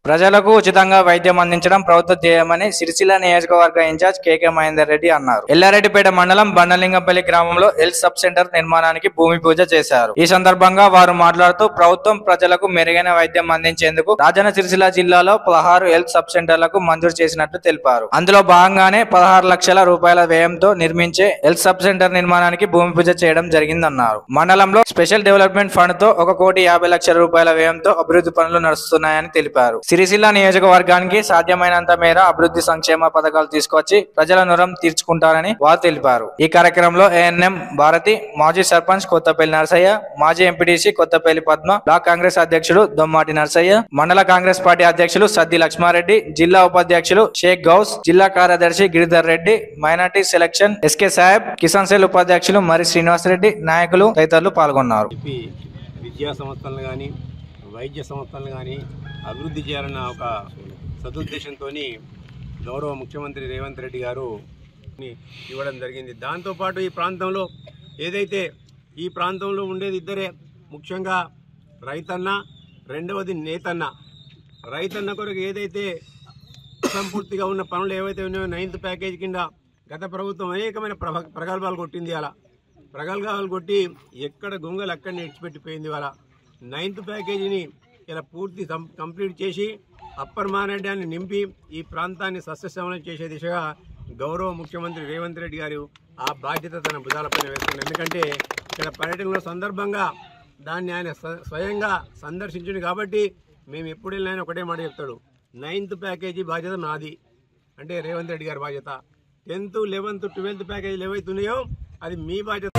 ప్రజలకు ఉచితంగా వైద్యం అందించడం ప్రభుత్వ ధ్యేయమని సిరిసిల్ల నియోజకవర్గ ఇన్ఛార్జ్ కేకే మహేందర్ రెడ్డి అన్నారు ఎల్లారెడ్డిపేట మండలం బండలింగంపల్లి గ్రామంలో హెల్త్ సబ్ సెంటర్ నిర్మాణానికి భూమి పూజ చేశారు ఈ సందర్భంగా వారు మాట్లాడుతూ ప్రభుత్వం ప్రజలకు మెరుగైన వైద్యం అందించేందుకు రాజన్న సిరిసిల్ల జిల్లాలో పదహారు హెల్త్ సబ్ సెంటర్లకు మంజూరు చేసినట్లు తెలిపారు అందులో భాగంగానే పదహారు లక్షల రూపాయల వ్యయంతో నిర్మించే హెల్త్ సబ్ సెంటర్ నిర్మాణానికి భూమి పూజ చేయడం జరిగిందన్నారు మండలంలో స్పెషల్ డెవలప్మెంట్ ఫండ్ తో ఒక కోటి యాభై లక్షల రూపాయల వ్యయంతో అభివృద్ధి పనులు నడుస్తున్నాయని తెలిపారు సిరిసిల్ల నియోజకవర్గానికి సాధ్యమైనంత మేర అభివృద్ధి సంక్షేమ పథకాలు తీసుకొచ్చి ప్రజల నురం తీర్చుకుంటారని వారు తెలిపారు ఈ కార్యక్రమంలో ఏఎన్ఎం భారతి మాజీ సర్పంచ్ కొత్తపల్లి నరసయ్య మాజీ ఎంపీటీసీ కొత్తపల్లి పద్మ బ్లాక్ కాంగ్రెస్ అధ్యక్షుడు దొమ్మాటి నరసయ్య మండల కాంగ్రెస్ పార్టీ అధ్యక్షులు సద్ది లక్ష్మారెడ్డి జిల్లా ఉపాధ్యక్షులు షేక్ గౌస్ జిల్లా కార్యదర్శి Giridhar Reddy minority selection SK Saheb Kisan cell ఉపాధ్యక్షులు మరి శ్రీనివాసరెడ్డి నాయకులు తదితరులు పాల్గొన్నారు చెప్పి విద్యా సంస్థలను కానీ వైద్య సంస్థలను కానీ అభివృద్ధి చేయాలన్న ఒక సదుద్దేశంతో గౌరవ ముఖ్యమంత్రి రేవంత్ రెడ్డి గారు ని ఇవ్వడం జరిగింది దాంతోపాటు ఈ ప్రాంతంలో ఏదైతే ఈ ప్రాంతంలో ఉండేది ఇద్దరే ముఖ్యంగా రైతన్న రెండవది నేతన్న రైతన్న కొరకు ఏదైతే సంపూర్తిగా ఉన్న పనులు ఏవైతే ఉన్నాయో నైన్త్ ప్యాకేజ్ కింద గత ప్రభుత్వం అనేకమైన ప్రభ ప్రగల్భాలు కొట్టింది అలా ప్రగల్భాలు కొట్టి ఎక్కడ గొంగలు అక్కడనే ఇడిచిపెట్టిపోయింది వాళ్ళ నైన్త్ ప్యాకేజీని ఇలా పూర్తి సం- కంప్లీట్ చేసి అప్పర్ మానేడ్యాన్ని నింపి ఈ ప్రాంతాన్ని సస్యశ్యామలం చేసే దిశగా గౌరవ ముఖ్యమంత్రి రేవంత్ రెడ్డి గారు ఆ బాధ్యత తన భుజాలపైన వేస్తున్నారు ఎందుకంటే ఇక్కడ పర్యటనలో సందర్భంగా దాన్ని ఆయన స్వ- స్వయంగా సందర్శించింది కాబట్టి మేము ఎప్పుడు వెళ్ళినా ఒకటే మాట చెప్తాడు నైన్త్ ప్యాకేజీ బాధ్యత నాది అంటే రేవంత్ రెడ్డి గారి బాధ్యత టెన్త్ లెవెన్త్ ట్వెల్త్ ప్యాకేజీలు ఏవైతే ఉన్నాయో అది మీ బాధ్యత